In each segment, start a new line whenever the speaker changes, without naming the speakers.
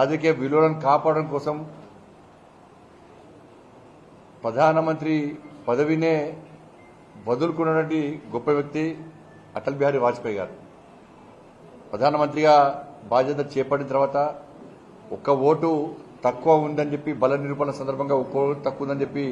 రాజకీయ విలువలను కాపాడడం కోసం ప్రధానమంత్రి పదవినే వదులుకున్నటువంటి గొప్ప వ్యక్తి అటల్ బిహారీ వాజ్పేయి గారు ప్రధానమంత్రిగా బాధ్యత చేపట్టిన తర్వాత ఒక్క ఓటు తక్కువ ఉందని చెప్పి బల నిరూపణ సందర్భంగా ఒక్క ఓటు తక్కువ ఉందని చెప్పి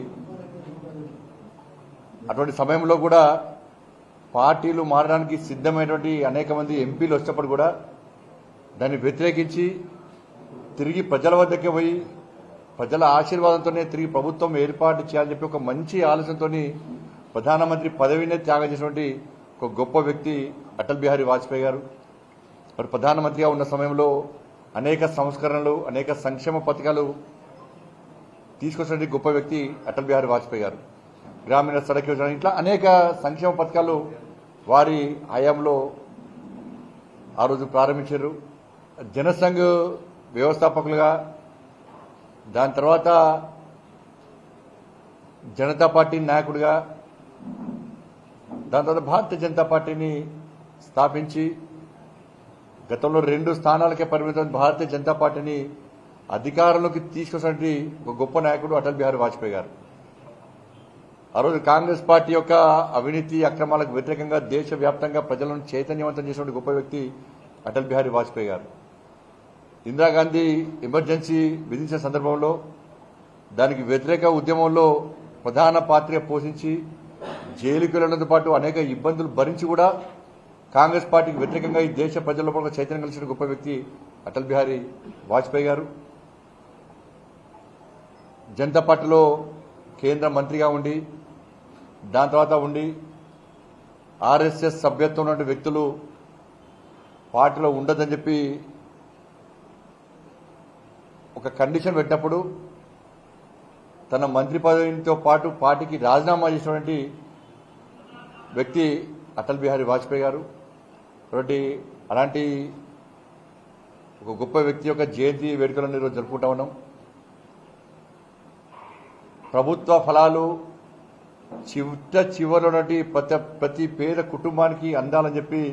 అటువంటి సమయంలో కూడా పార్టీలు మారడానికి సిద్ధమైనటువంటి అనేక మంది ఎంపీలు వచ్చినప్పుడు కూడా దాన్ని వ్యతిరేకించి తిరిగి ప్రజల వద్దకే పోయి ప్రజల ఆశీర్వాదంతోనే తిరిగి ప్రభుత్వం ఏర్పాటు చేయాలని చెప్పి ఒక మంచి ఆలోచనతో ప్రధానమంత్రి పదవినే త్యాగం చేసినటువంటి ఒక గొప్ప వ్యక్తి అటల్ బిహారీ వాజ్పేయి గారు మరి ప్రధానమంత్రిగా ఉన్న సమయంలో అనేక సంస్కరణలు అనేక సంక్షేమ పథకాలు తీసుకొచ్చినటువంటి గొప్ప వ్యక్తి అటల్ బిహారీ వాజ్పేయి గారు గ్రామీణ సడక్ యోజన ఇట్లా అనేక సంక్షేమ పథకాలు వారి హయాంలో ఆ రోజు ప్రారంభించారు జనసంఘ్ వ్యవస్థాపకులుగా దాని తర్వాత జనతా పార్టీ నాయకుడిగా దాని తర్వాత భారతీయ జనతా పార్టీని స్థాపించి గతంలో రెండు స్థానాలకే పరిమితం భారతీయ జనతా పార్టీని అధికారంలోకి తీసుకొచ్చినటువంటి ఒక గొప్ప నాయకుడు అటల్ బిహారీ వాజ్పేయి గారు ఆ రోజు కాంగ్రెస్ పార్టీ యొక్క అవినీతి అక్రమాలకు వ్యతిరేకంగా దేశవ్యాప్తంగా ప్రజలను చైతన్యవంతం చేసినటువంటి గొప్ప వ్యక్తి అటల్ బిహారీ వాజ్పేయి గారు ఇందిరాగాంధీ ఎమర్జెన్సీ విధించిన సందర్భంలో దానికి వ్యతిరేక ఉద్యమంలో ప్రధాన పాత్ర పోషించి జైలుకి వెళ్లడంతో పాటు అనేక ఇబ్బందులు భరించి కూడా కాంగ్రెస్ పార్టీకి వ్యతిరేకంగా ఈ దేశ ప్రజల్లో కూడా చైతన్యం కలిసిన గొప్ప వ్యక్తి అటల్ బిహారీ వాజ్పేయి గారు జనతా పార్టీలో కేంద్ర మంత్రిగా ఉండి దాని తర్వాత ఉండి ఆర్ఎస్ఎస్ సభ్యత్వం ఉన్న వ్యక్తులు పార్టీలో ఉండదని చెప్పి ఒక కండిషన్ పెట్టినప్పుడు తన మంత్రి పదవితో పాటు పార్టీకి రాజీనామా చేసినటువంటి వ్యక్తి అటల్ బిహారీ వాజ్పేయి గారు కాబట్టి అలాంటి ఒక గొప్ప వ్యక్తి యొక్క జయంతి వేడుకలను ఈరోజు జరుపుకుంటా ఉన్నాం ప్రభుత్వ ఫలాలు చిట్ట చివరిలో ఉన్నటువంటి ప్రతి ప్రతి పేద కుటుంబానికి అందాలని చెప్పి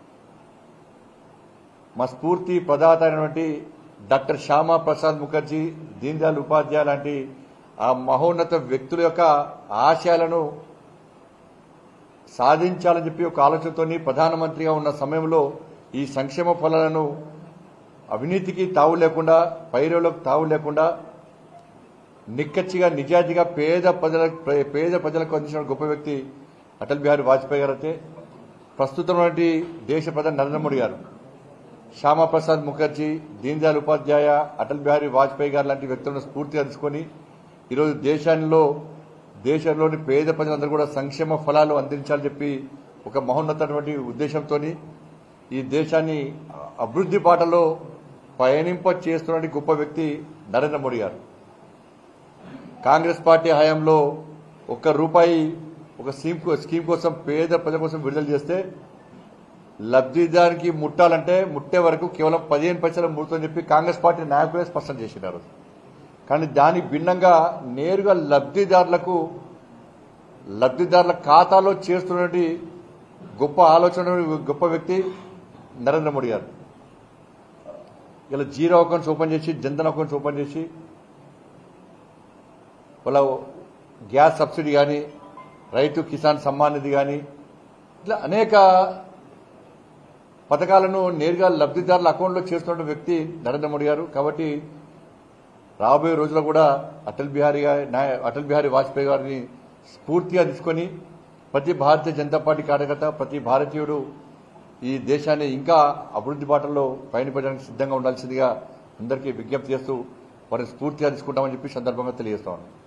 మా స్ఫూర్తి ప్రదాత అయినటువంటి డాక్టర్ శ్యామా ప్రసాద్ ముఖర్జీ దీన్ దయాళ్ ఉపాధ్యాయ లాంటి ఆ మహోన్నత వ్యక్తుల యొక్క ఆశయాలను సాధించాలని చెప్పి ఒక ఆలోచనతో ప్రధానమంత్రిగా ఉన్న సమయంలో ఈ సంక్షేమ ఫలాలను అవినీతికి తావు లేకుండా పైరులకు తావు లేకుండా నిక్కచ్చిగా నిజాయితీగా పేద ప్రజల పేద ప్రజలకు అందించిన గొప్ప వ్యక్తి అటల్ బిహారీ వాజ్పేయి గారు అయితే ప్రస్తుతం ఉన్నటువంటి దేశ ప్రధాని నరేంద్ర మోడీ గారు శ్యామాప్రసాద్ ముఖర్జీ దీన్ దయాళ్ ఉపాధ్యాయ అటల్ బిహారీ వాజ్పేయి గారు లాంటి వ్యక్తులను స్ఫూర్తిగా తీసుకొని ఈరోజు దేశాల్లో దేశంలోని పేద ప్రజలందరూ కూడా సంక్షేమ ఫలాలు అందించాలని చెప్పి ఒక మహోన్నతటువంటి ఉద్దేశంతో ఈ దేశాన్ని అభివృద్ధి బాటలో పయనింప చేస్తున్న గొప్ప వ్యక్తి నరేంద్ర మోడీ గారు కాంగ్రెస్ పార్టీ హయాంలో ఒక్క రూపాయి ఒక స్కీమ్ స్కీమ్ కోసం పేద ప్రజల కోసం విడుదల చేస్తే లబ్ధిదారికి ముట్టాలంటే ముట్టే వరకు కేవలం పదిహేను పైసల ముడుతుందని చెప్పి కాంగ్రెస్ పార్టీ నాయకులే స్పష్టం చేసినారు కానీ దానికి భిన్నంగా నేరుగా లబ్ధిదారులకు లబ్ధిదారుల ఖాతాలో చేస్తున్నటువంటి గొప్ప ఆలోచన గొప్ప వ్యక్తి నరేంద్ర మోడీ గారు ఇలా జీరో అకౌంట్స్ ఓపెన్ చేసి జన్ధన్ అకౌంట్స్ ఓపెన్ చేసి వాళ్ళ గ్యాస్ సబ్సిడీ కానీ రైతు కిసాన్ సమ్మాన్ నిధి కానీ ఇట్లా అనేక పథకాలను నేరుగా లబ్ధిదారుల అకౌంట్లో చేస్తున్న వ్యక్తి నరేంద్ర మోడీ గారు కాబట్టి రాబోయే రోజుల్లో కూడా అటల్ బిహారీ గా- నాయ- అటల్ బిహారీ వాజ్పేయి గారిని స్ఫూర్తిగా తీసుకొని ప్రతి భారతీయ జనతా పార్టీ కార్యకర్త ప్రతి భారతీయుడు ఈ దేశాన్ని ఇంకా అభివృద్ధి బాటల్లో పయనించడానికి సిద్ధంగా ఉండాల్సిందిగా అందరికీ విజ్ఞప్తి చేస్తూ వారిని స్ఫూర్తిగా తీసుకుంటామని చెప్పి సందర్భంగా తెలియజేస్తా ఉన్నాను